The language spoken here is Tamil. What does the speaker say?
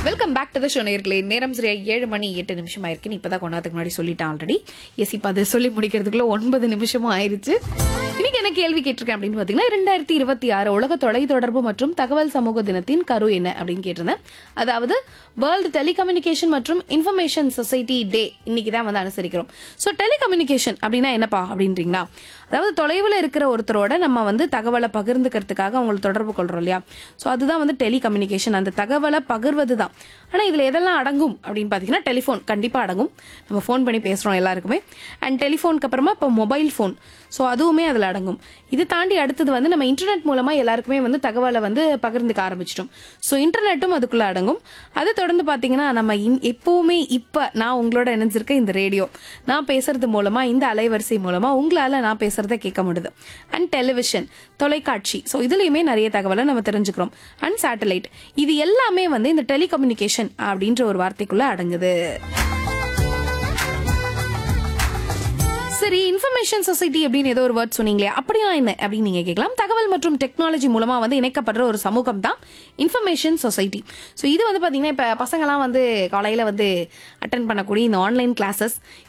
welcome back to the show நேர்களே நேரம் சரியா ஏழு மணி எட்டு நிமிஷம் ஆயிருக்கு இப்பதான் கொண்டாதுக்கு முன்னாடி சொல்லிட்டேன் ஆல்ரெடி எஸ் இப்போ அது சொல்லி முடிக்கிறதுக்குள்ள ஒன்பது நிமிஷமும் ஆயிருச்சு இன்னைக்கு என்ன கேள்வி கேட்டிருக்கேன் அப்படின்னு பாத்தீங்கன்னா ரெண்டாயிரத்தி இருபத்தி ஆறு உலக தொலைத்தொடர்பு மற்றும் தகவல் சமூக தினத்தின் கரு என்ன அப்படின்னு கேட்டிருந்தேன் அதாவது வேர்ல்டு டெலிகம்யூனிகேஷன் மற்றும் இன்ஃபர்மேஷன் சொசைட்டி டே இன்னைக்கு தான் வந்து அனுசரிக்கிறோம் ஸோ டெலிகம்யூனிகேஷன் அப்படின்னா என்னப்பா அப்படின்றீங்களா அதாவது தொலைவில் இருக்கிற ஒருத்தரோட நம்ம வந்து தகவலை பகிர்ந்துக்கிறதுக்காக அவங்களை தொடர்பு கொள்றோம் இல்லையா ஸோ அதுதான் வந்து டெலிகம்யூனிகேஷன் அந்த தகவலை பகிர்வது தான் ஆனால் இதில் எதெல்லாம் அடங்கும் அப்படின்னு பார்த்தீங்கன்னா டெலிஃபோன் கண்டிப்பாக அடங்கும் நம்ம ஃபோன் பண்ணி பேசுகிறோம் எல்லாருக்குமே அண்ட் டெலிஃபோனுக்கு அப்புறமா இப்போ மொபைல் ஃபோன் ஸோ அதுவுமே அதில் அடங்கும் இது தாண்டி அடுத்தது வந்து நம்ம இன்டர்நெட் மூலமாக எல்லாருக்குமே வந்து தகவலை வந்து பகிர்ந்துக்க ஆரம்பிச்சிட்டோம் ஸோ இன்டர்நெட்டும் அதுக்குள்ளே அடங்கும் அது தொடர்ந்து பார்த்தீங்கன்னா நம்ம இன் எப்போவுமே இப்போ நான் உங்களோட இணைஞ்சிருக்க இந்த ரேடியோ நான் பேசுறது மூலமாக இந்த அலைவரிசை மூலமாக உங்களால் நான் பேசுறதை கேட்க முடியுது அண்ட் டெலிவிஷன் தொலைக்காட்சி ஸோ இதுலேயுமே நிறைய தகவலை நம்ம தெரிஞ்சுக்கிறோம் அண்ட் சேட்டலைட் இது எல்லாமே வந்து இந்த டெலிகம்யூனிகேஷன் அப்படின்ற ஒரு வார்த்தைக்குள்ள அடங்குது சரி இன்ஃபர்மேஷன் சொசைட்டி அப்படின்னு ஏதோ ஒரு வேர்ட் சொன்னீங்களே அப்படியா என்ன அப்படின்னு நீங்க கேட்கலாம் தகவல் மற்றும் டெக்னாலஜி மூலமா வந்து இணைக்கப்படுற ஒரு சமூகம் தான் இன்ஃபர்மேஷன் சொசைட்டி ஸோ இது வந்து பாத்தீங்கன்னா இப்ப பசங்கலாம் வந்து காலையில வந்து அட்டன் பண்ணக்கூடிய இந்த ஆன்லைன் கிளாஸஸ்